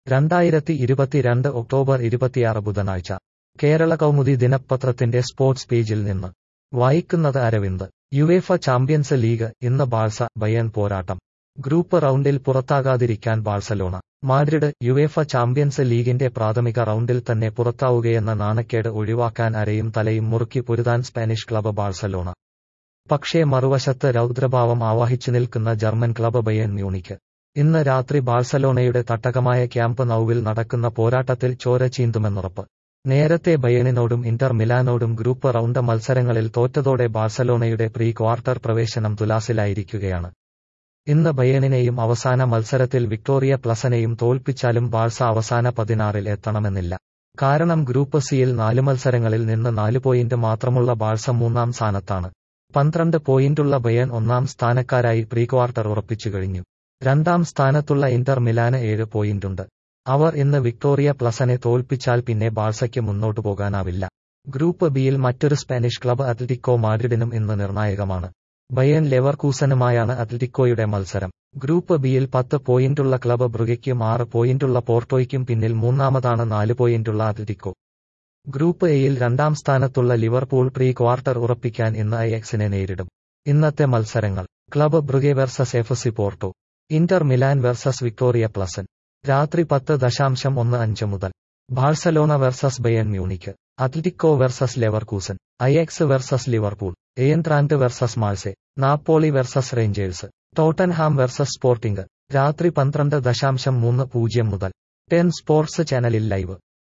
രണ്ടായിരത്തി ഇരുപത്തിരണ്ട് ഒക്ടോബർ ഇരുപത്തിയാറ് ബുധനാഴ്ച കേരള കൗമുദി ദിനപത്രത്തിന്റെ സ്പോർട്സ് പേജിൽ നിന്ന് വായിക്കുന്നത് അരവിന്ദ് യുവേഫ ചാമ്പ്യൻസ് ലീഗ് ഇന്ന് ബാഴ്സ ബയൺ പോരാട്ടം ഗ്രൂപ്പ് റൗണ്ടിൽ പുറത്താകാതിരിക്കാൻ ബാഴ്സലോണ മാഡ്രിഡ് യുവേഫ ചാമ്പ്യൻസ് ലീഗിന്റെ പ്രാഥമിക റൗണ്ടിൽ തന്നെ പുറത്താവുകയെന്ന നാണക്കേട് ഒഴിവാക്കാൻ അരയും തലയും മുറുക്കി പൊരുതാൻ സ്പാനിഷ് ക്ലബ് ബാഴ്സലോണ പക്ഷേ മറുവശത്ത് രൗദ്രഭാവം ആവാഹിച്ചു നിൽക്കുന്ന ജർമ്മൻ ക്ലബ് ബയൺ മ്യൂണിക്ക് ഇന്ന് രാത്രി ബാഴ്സലോണയുടെ തട്ടകമായ ക്യാമ്പ് നൌവിൽ നടക്കുന്ന പോരാട്ടത്തിൽ ചോര ചീന്തുമെന്നുറപ്പ് നേരത്തെ ബയണിനോടും ഇന്റർ മിലാനോടും ഗ്രൂപ്പ് റൗണ്ട് മത്സരങ്ങളിൽ തോറ്റതോടെ ബാഴ്സലോണയുടെ പ്രീ ക്വാർട്ടർ പ്രവേശനം തുലാസിലായിരിക്കുകയാണ് ഇന്ന് ബയണിനെയും അവസാന മത്സരത്തിൽ വിക്ടോറിയ പ്ലസനെയും തോൽപ്പിച്ചാലും ബാഴ്സ അവസാന പതിനാറിൽ എത്തണമെന്നില്ല കാരണം ഗ്രൂപ്പ് സിയിൽ നാല് മത്സരങ്ങളിൽ നിന്ന് നാല് പോയിന്റ് മാത്രമുള്ള ബാഴ്സ മൂന്നാം സ്ഥാനത്താണ് പന്ത്രണ്ട് പോയിന്റുള്ള ബയൺ ഒന്നാം സ്ഥാനക്കാരായി പ്രീ ക്വാർട്ടർ ഉറപ്പിച്ചു കഴിഞ്ഞു രണ്ടാം സ്ഥാനത്തുള്ള ഇന്റർ മിലാന് ഏഴ് പോയിന്റുണ്ട് അവർ ഇന്ന് വിക്ടോറിയ പ്ലസനെ തോൽപ്പിച്ചാൽ പിന്നെ ബാഴ്സയ്ക്ക് മുന്നോട്ടു പോകാനാവില്ല ഗ്രൂപ്പ് ബിയിൽ മറ്റൊരു സ്പാനിഷ് ക്ലബ് അത്ലറ്റിക്കോ മാഡ്രിഡിനും ഇന്ന് നിർണായകമാണ് ബയൺ ലെവർകൂസനുമായാണ് അത്ലറ്റിക്കോയുടെ മത്സരം ഗ്രൂപ്പ് ബിയിൽ പത്ത് പോയിന്റുള്ള ക്ലബ് ബ്രുഗയ്ക്കും ആറ് പോയിന്റുള്ള പോർട്ടോയ്ക്കും പിന്നിൽ മൂന്നാമതാണ് നാല് പോയിന്റുള്ള അത്ലറ്റിക്കോ ഗ്രൂപ്പ് എയിൽ രണ്ടാം സ്ഥാനത്തുള്ള ലിവർപൂൾ പ്രീ ക്വാർട്ടർ ഉറപ്പിക്കാൻ ഇന്ന് ഐഎക്സിനെ നേരിടും ഇന്നത്തെ മത്സരങ്ങൾ club Brugge versus F C Porto Inter Milan versus Viktoria Plzen രാത്രി പത്ത് ദശാംശം ഒന്ന് അഞ്ച് മുതൽ Barcelona versus Bayern Munich Atletico versus Leverkusen Ajax versus Liverpool Eintracht versus Marseille Napoli versus Rangers Tottenham versus Sporting രാത്രി പന്ത്രണ്ട് ദശാംശം മൂന്ന് പൂജ്യം മുതൽ ടെൻ സ്പോർട്സ് ചാനലിൽ ലൈവ്